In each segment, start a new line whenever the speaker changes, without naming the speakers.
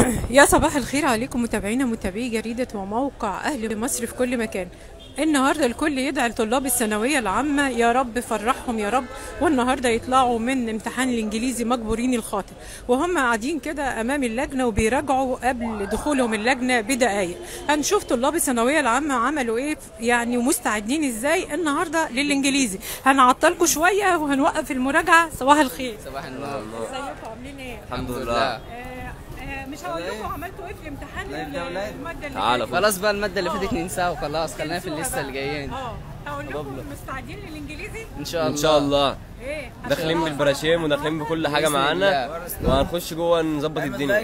يا صباح الخير عليكم متابعينا متابعي جريدة وموقع أهل مصر في كل مكان النهارده الكل يدعي لطلاب الثانويه العامه يا رب فرحهم يا رب والنهارده يطلعوا من امتحان الانجليزي مجبورين الخاطر وهم قاعدين كده امام اللجنه وبيراجعوا قبل دخولهم اللجنه بدقائق هنشوف طلاب الثانويه العامه عملوا ايه يعني ومستعدين ازاي النهارده للانجليزي هنعطلكم شويه وهنوقف المراجعه صباح الخير
صباح النور
ازيكم عاملين ايه
الحمد لله
آه، آه، مش هقول لكم عملتوا ايه في الامتحان الماده اللي
تعالى
فاتت.
خلاص بقى المادة اللي فاتت
آه.
ننساها وخلاص خلينا في
تنسوها
الليستة
بقى.
اللي جايين
اه هقول لكم مستعدين للانجليزي
ان شاء الله
ان شاء الله
ايه
داخلين بالبراشيم وداخلين بكل حاجه
بإذن
معانا
الله.
وهنخش جوه نظبط الدنيا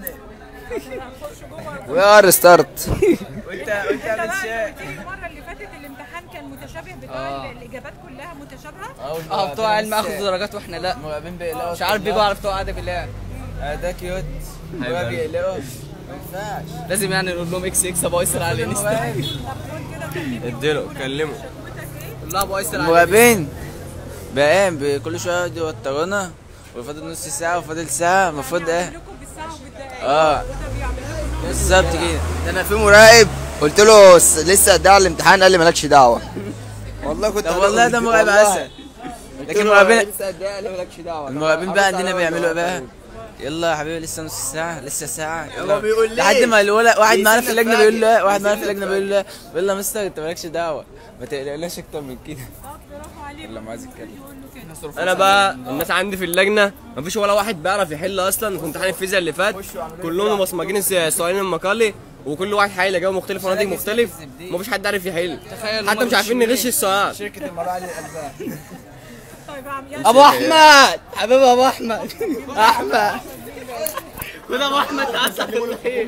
وي ار ستارت
انت بقى قلت لي المره اللي فاتت الامتحان كان متشابه بتاع
آه.
الاجابات كلها متشابهه
اه بتوع علم اخذوا درجات واحنا لا
مراقبين بيقلقوا
مش عارف بيجوا على بتوع ادب الله
آه، ده كيوت هو بيقلقوا ما ينفعش
لازم يعني نقول لهم اكس اكس ابو ايسر على الانستا
اديله كلمه
قول لها ابو ايسر على
المراقبين بقى ايه كل شويه يقعدوا يوترونا وفاضل نص ساعه وفاضل ساعه المفروض ايه
لكم بالساعه وبالدقائق
اه
وده بيعمل لكم نوع
بالظبط كده ده انا في مراقب قلت له س- لسه قد على الامتحان قال لي مالكش دعوه
والله كنت
طب والله ده مراقب عسل لكن المراقبين
لسه قد ايه مالكش دعوه
المراقبين بقى عندنا بيعملوا ايه بقى يلا يا حبيبي لسه نص ساعة لسه ساعة يلا
بيقول ليه؟
لحد ما الولد واحد معانا في اللجنة بيقول له واحد معانا في اللجنة بيقول له بيقول له يا مستر انت مالكش دعوة ما تقلقناش اكتر من كده
برافو عليكم
يلا ما عايز يتكلم
انا بقى الناس عندي في اللجنه مفيش ولا واحد بيعرف يحل اصلا في امتحان الفيزياء اللي فات كلهم مبصمجين الس- السؤالين المقالي وكل واحد حل اجابه مختلفه وناتج مختلف مفيش حد عارف يحل
تخيل
حتى مش عارفين نغش السؤال
شركة المراعي للألبان
طيب يا عم يلا
ابو احمد حبيبي ابو احمد احمد كده ابو احمد تعسى في الخير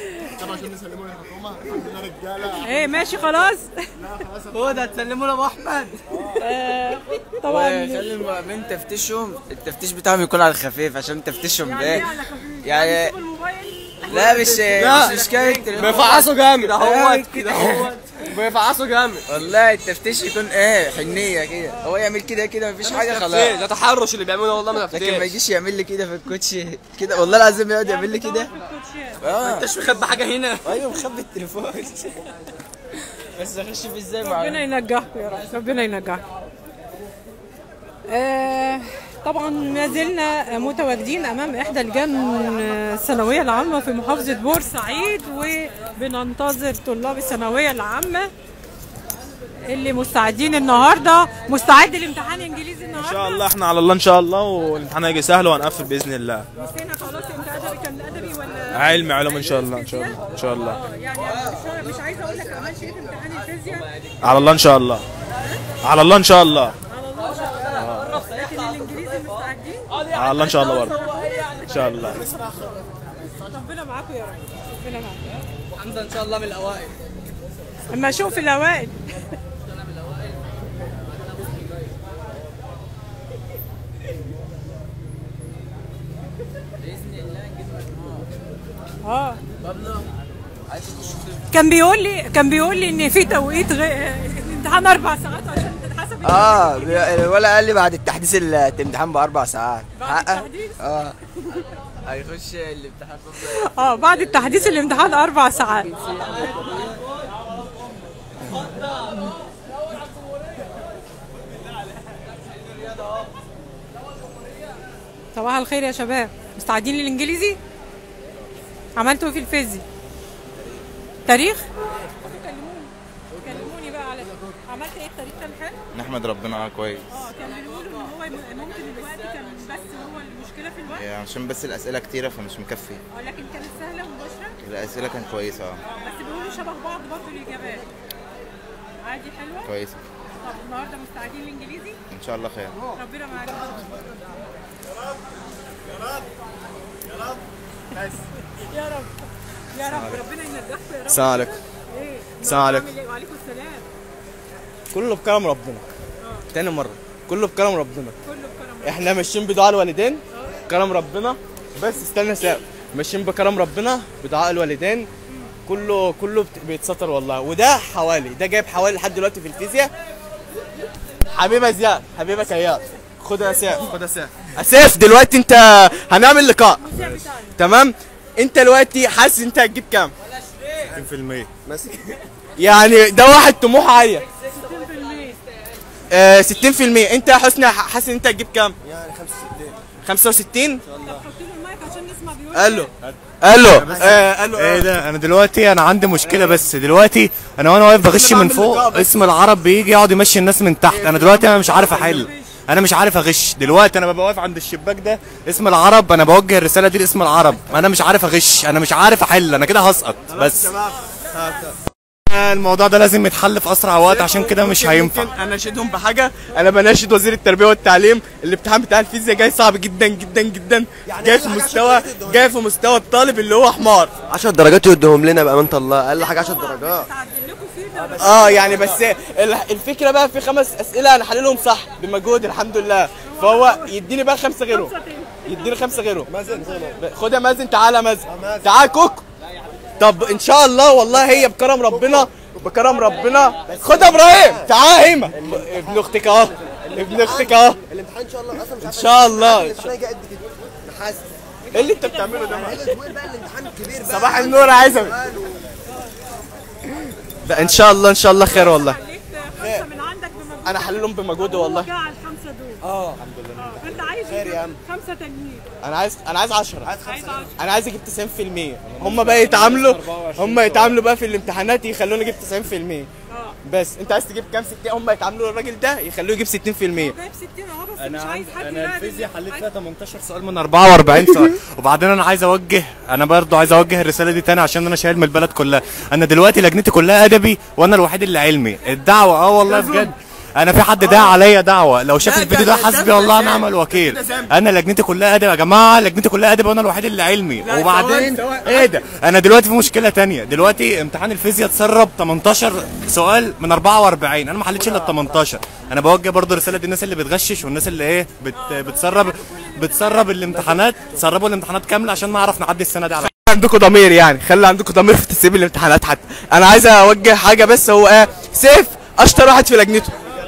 ايه ماشي خلاص
هو ده تسلموا لابو احمد
طبعا
خلي المراقبين تفتشهم التفتيش بتاعهم يكون على الخفيف عشان تفتشهم
يعني
بايه
ايه على خفيف؟
يعني
سيبوا الموبايل
لا مش مش مش كده
بيفعصوا جامد اهوت
كده اهوت
بيفعصوا جامد
والله التفتيش يكون ايه حنيه كده هو يعمل كده كده مفيش حاجه خلاص
ده تحرش اللي بيعملوه والله ما
لكن ما
تفتيش
يجيش يعمل لي كده في الكوتشي كده والله العظيم يقعد يعمل لي كده اه
مش مخبي حاجه هنا
ايوه مخبي التليفون بس اخش فيه ازاي
ربنا
مع
ينجحكم يا رب ربنا ينجحكم آه طبعا ما زلنا متواجدين امام احدى الجان الثانويه العامه في محافظه بورسعيد وبننتظر طلاب الثانويه العامه اللي مستعدين النهارده مستعد لامتحان انجليزي النهارده
ان شاء الله احنا على الله ان شاء الله والامتحان هيجي سهل وهنقفل باذن الله
نسينا خلاص انت ادبي كان ادبي ولا
علم علوم ان شاء الله ان شاء الله ان شاء الله
اه يعني أنا مش مش عايزه اقول لك عملت ايه في امتحان الفيزياء
على الله ان شاء الله على الله ان شاء الله
على الله ان شاء الله لكن الانجليزي مستعدين
على الله ان شاء الله برضه ان شاء الله
ربنا معاكم يا رب ربنا معاكم
حمزه ان شاء الله من الاوائل
اما اشوف الاوائل اه كان بيقول لي كان بيقول لي ان في توقيت غ... امتحان اربع ساعات عشان تتحسب
اه بي- ولا قال لي بعد التحديث الامتحان باربع ساعات
بعد
حقق؟
التحديث؟
اه هيخش الامتحان
اه بعد التحديث الامتحان اربع ساعات صباح الخير يا شباب مستعدين للانجليزي عملتوا ايه في الفيزياء تاريخ كلموني كلموني بقى على عملت ايه التاريخ كان حلو
نحمد ربنا كويس
اه كان بيقولوا ان هو ممكن الوقت كان بس هو المشكله في الوقت
يعني عشان بس الأسئلة كتيرة فمش مكفي
اه لكن كانت سهله ومباشره
الأسئلة كانت كويسة اه
بس بيقولوا شبه بعض برضه الاجابات عادي حلوه
كويسة
طب النهارده مستعدين للانجليزي
إن شاء الله خير
ربنا معاكم يا رب يا رب ربنا ينجحكم يا رب
السلام عليكم
ايه
السلام عليكم.
عامل إيه؟ وعليكم السلام
كله بكرم ربنا تاني مره كله بكرم ربنا
كله بكرم
احنا ماشيين بدعاء الوالدين كرم ربنا بس استنى ساعه ماشيين بكرم ربنا بدعاء الوالدين كله كله بت- بيتستر والله وده حوالي ده جايب حوالي لحد دلوقتي في الفيزياء حبيبه زياد حبيبه كياد خد يا سيف خد يا سيف اسيف دلوقتي انت هنعمل لقاء تمام انت دلوقتي حاسس انت هتجيب كام
60%
يعني ده واحد طموحه عاليه آه 60% انت يا حسني حاسس ان انت هتجيب كام يعني 65 65 قال له قال له آه قال له
ايه ده انا دلوقتي انا عندي مشكله بس دلوقتي انا وانا واقف بغش من فوق اسم العرب بيجي يقعد يمشي الناس من تحت انا دلوقتي انا مش عارف احل انا مش عارف اغش دلوقتي انا ببقى واقف عند الشباك ده اسم العرب انا بوجه الرساله دي لاسم العرب انا مش عارف اغش انا مش عارف احل انا كده هسقط بس الموضوع ده لازم يتحل في اسرع وقت عشان كده مش هينفع
ممكن اناشدهم بحاجه انا بناشد وزير التربيه والتعليم الامتحان بتاع الفيزياء جاي صعب جدا جدا جدا جاي في مستوى جاي في مستوى الطالب اللي هو حمار
10 درجات يديهم لنا بامانه الله اقل حاجه 10 درجات
اه يعني بس ال- الفكره بقى في خمس اسئله انا حللهم صح بمجهود الحمد لله فهو يديني بقى خمسه غيره يديني خمسه غيره مازن خد يا مازن تعالى يا مازن تعال كوكو طب ان شاء الله والله هي بكرم ربنا بكرم ربنا خد يا ابراهيم تعال هيما ابن اختك اهو ابن اختك اهو
الامتحان ان شاء الله اصلا مش
ان شاء الله
الامتحان جاي قد كده انا حاسس
ايه اللي انت بتعمله ده معلش؟
الاسبوع بقى الامتحان كبير بقى
صباح النور يا عزمي لا ان شاء الله ان شاء الله خير والله
خمسه من عندك بمجهود
انا حللهم بمجهودي والله
وجع الخمسه دول اه الحمد لله انت عايز خير يا عم خمسه تانيين
انا عايز انا عايز 10
عايز عشرة.
انا عايز اجيب 90% هم بقى يتعاملوا هم يتعاملوا بقى في الامتحانات يخلوني اجيب 90% بس انت عايز تجيب كام 60 هم يتعاملوا الراجل ده يخلوه يجيب 60%
جايب 60 اهو بس مش عايز حد
انا
يراقب
الفيزياء
اللي-
حليت فيها 18 سؤال من 44 سؤال وبعدين انا عايز اوجه انا برضو عايز اوجه الرساله دي تاني عشان انا شايل من البلد كلها انا دلوقتي لجنتي كلها ادبي وانا الوحيد اللي علمي الدعوه اه والله بجد انا في حد داعي عليا دعوه لو شاف
لا،
الفيديو
ده-
ده
ده-
حسبي
ده
الله
ذنب.
ونعم الوكيل
ده ذنب.
انا لجنتي كلها ادبي يا جماعه لجنتي كلها ادبي وانا الوحيد اللي علمي
لا،
وبعدين
ثواني، ثواني.
ايه ده انا دلوقتي في مشكله تانية دلوقتي امتحان الفيزياء اتسرب 18 سؤال من 44 انا ما حليتش الا ال 18 انا بوجه برضو رساله للناس اللي بتغشش والناس اللي ايه بت بتسرب بتسرب الامتحانات تسربوا الامتحانات كامله عشان نعرف نعدي السنه دي على
عندكم ضمير يعني خلي عندكم ضمير في تسيب الامتحانات حتى انا عايز اوجه حاجه بس هو ايه سيف اشطر واحد في لجنته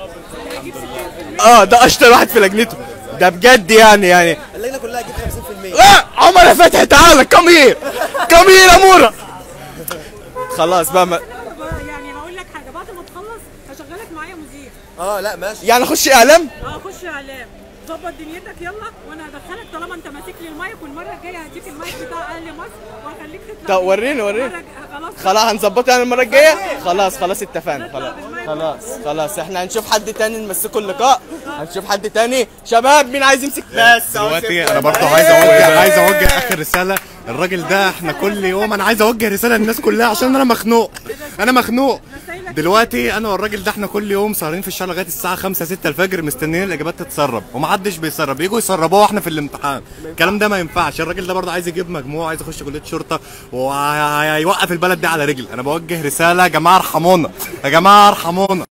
اه ده اشطر واحد في لجنته ده بجد يعني يعني
اللجنه كلها هتجيب 50%
لا عمر يا فتحي تعالى كم هير كم هير يا مورا خلاص بقى ما
يعني هقول لك حاجه بعد ما تخلص هشغلك معايا مذيع
اه لا ماشي
يعني اخش اعلام
اه خش اعلام ظبط دنيتك يلا وانا هدخلك طالما انت ماسك لي المايك والمره الجايه هديك المايك بتاع اهل مصر وهخليك تطلع
طب
بيه.
وريني وريني
المرة الج- خلاص
خلاص هنظبطها يعني المره الجايه خلاص خلاص اتفقنا خلاص خلاص خلاص احنا هنشوف حد تاني نمسكه اللقاء هنشوف حد تاني شباب مين عايز يمسك بس
دلوقتي انا برضه عايز اوجه عايز اوجه اخر رساله الراجل ده احنا كل يوم انا عايز اوجه رساله للناس كلها عشان انا مخنوق انا مخنوق دلوقتي انا والراجل ده احنا كل يوم سهرين في الشارع لغايه الساعه 5 6 الفجر مستنيين الاجابات تتسرب ومحدش بيسرب يجوا يسربوها واحنا في الامتحان الكلام ده ما ينفعش الراجل ده برضه عايز يجيب مجموع عايز يخش كليه شرطه وهيوقف البلد دي على رجل انا بوجه رساله يا جماعه ارحمونا يا جماعه ارحمونا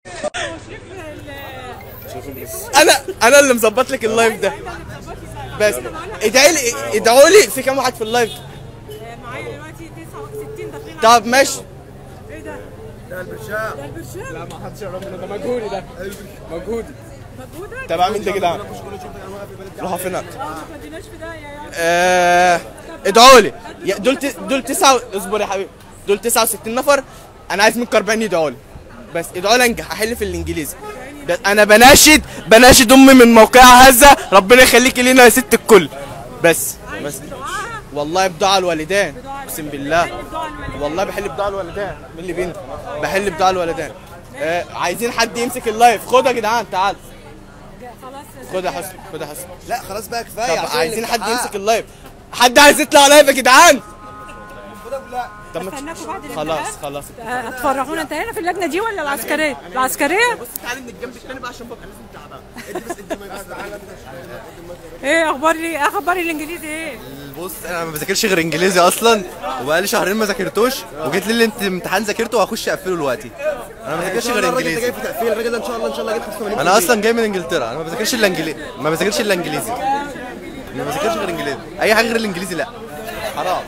انا انا اللي مظبط لك اللايف ده بس ادعي لي ادعوا لي في كام واحد في اللايف
معايا دلوقتي 69 داخلين
طب ماشي
ايه ده؟ ده البرشام ده البرشام لا
ما حدش يقرب ده مجهودي ده مجهودي
مجهودك
تبع مين ده كده روحوا فين
اه ما توديناش في ده يا يا
آه، ادعوا لي يا- دول ت- دول تسعة اصبر يا حبيبي دول 69 نفر انا عايز منكم 40 يدعوا لي بس ادعوا لي انجح احل في الانجليزي بس انا بناشد بناشد امي من موقعها هذا ربنا يخليكي لينا يا ست الكل بس بس والله بدعاء الوالدين اقسم بالله والله بحل بدعاء الوالدين من اللي بنتي بحل بدعاء الوالدين آه عايزين حد يمسك اللايف خد يا جدعان تعال
خلاص
خد يا حسن خد يا حسن
لا خلاص بقى كفايه
طب
عشان
عايزين حد
الامتحان.
يمسك اللايف حد عايز يطلع لايف يا جدعان طب ما
استناكوا بعد
خلاص
الامتحان
خلاص
هتفرحونا انت هنا في اللجنه دي ولا العسكريه؟ العسكريه؟
بص تعالي من الجنب الثاني بقى عشان ببقى لازم تعبان
ايه اخبار لي اخبار الانجليزي ايه؟
بص انا ما بذاكرش غير انجليزي اصلا وبقالي شهرين ما ذاكرتوش وجيت لي انت امتحان ذاكرته وهخش اقفله دلوقتي انا ما بذاكرش غير انجليزي
الراجل ده ان شاء الله ان شاء الله جايب 85
انا اصلا جاي من انجلترا انا ما بذاكرش الا انجليزي ما بذاكرش الا انجليزي ما بذاكرش غير انجليزي اي حاجه غير الانجليزي لا حرام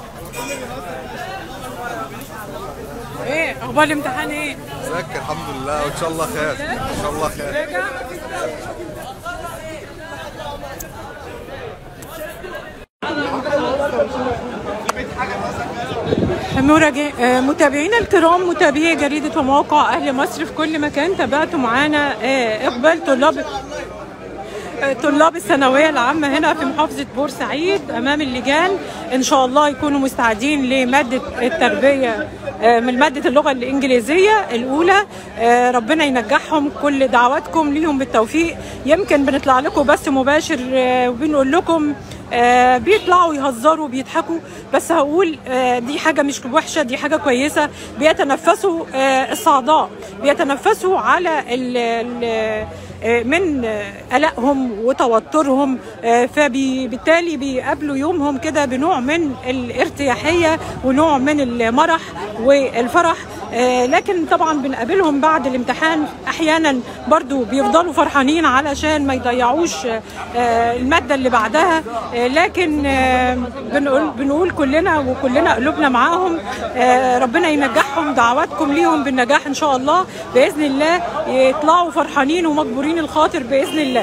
ايه اخبار الامتحان ايه؟
ذاكر الحمد لله وان شاء الله خير ان شاء الله خير
راجع مراجع- آه، متابعينا الكرام متابعي جريدة وموقع أهل مصر في كل مكان تابعتوا معانا آه، إقبال طلاب آه، طلاب الثانوية العامة هنا في محافظة بورسعيد أمام اللجان إن شاء الله يكونوا مستعدين لمادة التربية آه، من مادة اللغة الإنجليزية الأولى آه، ربنا ينجحهم كل دعواتكم ليهم بالتوفيق يمكن بنطلع لكم بس مباشر آه، وبنقول لكم آه، بيطلعوا يهزروا بيضحكوا بس هقول آه، دي حاجة مش وحشة دي حاجة كويسة بيتنفسوا آه، الصعداء بيتنفسوا على ال ال آه، من آه، قلقهم وتوترهم آه، فبالتالي بيقابلوا يومهم كده بنوع من الارتياحية ونوع من المرح والفرح آه، لكن طبعا بنقابلهم بعد الامتحان احيانا برضو بيفضلوا فرحانين علشان ما يضيعوش آه، الماده اللي بعدها آه، لكن آه، بنقول بنقول كلنا وكلنا قلوبنا معاهم آه، ربنا ينجحهم دعواتكم ليهم بالنجاح ان شاء الله باذن الله يطلعوا فرحانين ومجبورين الخاطر باذن الله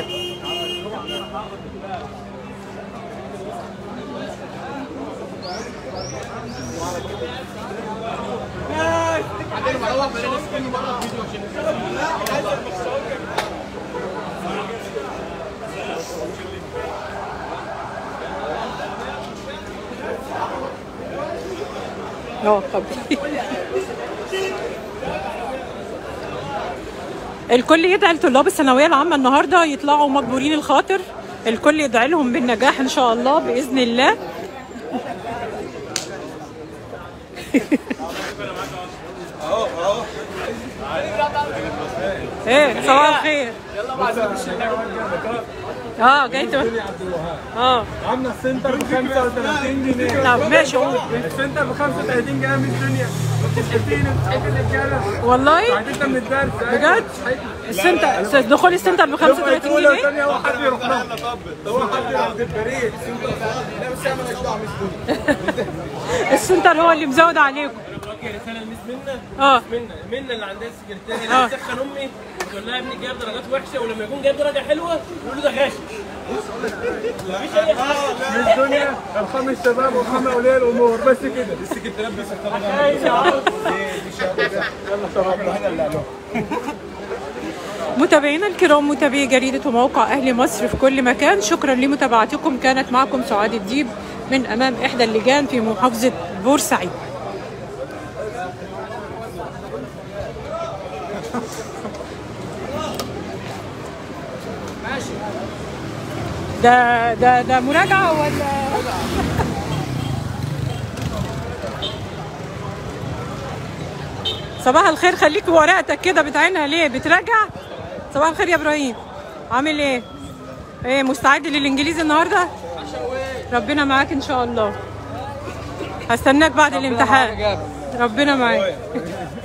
اه طبيعي الكل يدعي لطلاب الثانويه العامه النهارده يطلعوا مجبورين الخاطر الكل يدعي لهم بالنجاح ان شاء الله باذن الله ايه صباح الخير اه جاي تقول- اه
عامله السنتر ب 35 جنيه
طب ماشي قول
السنتر ب 35 جنيه من الدنيا بتشتكيني بتشتكي الرجاله
والله
بعد انت من الدرس
بجد السنتر دخول السنتر ب 35
اولى
جنيه
وثانيه هو حد يروح لها هو حد يروح للبريد
السنتر هو اللي مزود عليكم
رساله لميس منا
اه
منا منا اللي عندها السكرتير
آه.
اللي بتسخن امي تقول لها ابنك جايب درجات وحشه ولما يكون جايب درجه حلوه يقولوا ده غاشش مفيش اي حاجه
من الدنيا الخمس شباب وخمس اولياء الامور بس كده السكرتيرات بس
متابعينا الكرام متابعي جريدة وموقع أهل مصر في كل مكان شكرا لمتابعتكم كانت معكم سعاد الديب من أمام إحدى اللجان في محافظة بورسعيد ده ده ده مراجعة ولا صباح الخير خليك ورقتك كده بتعينها ليه بتراجع صباح الخير يا ابراهيم عامل ايه ايه مستعد للانجليزي النهارده ربنا معاك ان شاء الله هستناك بعد الامتحان ربنا معاك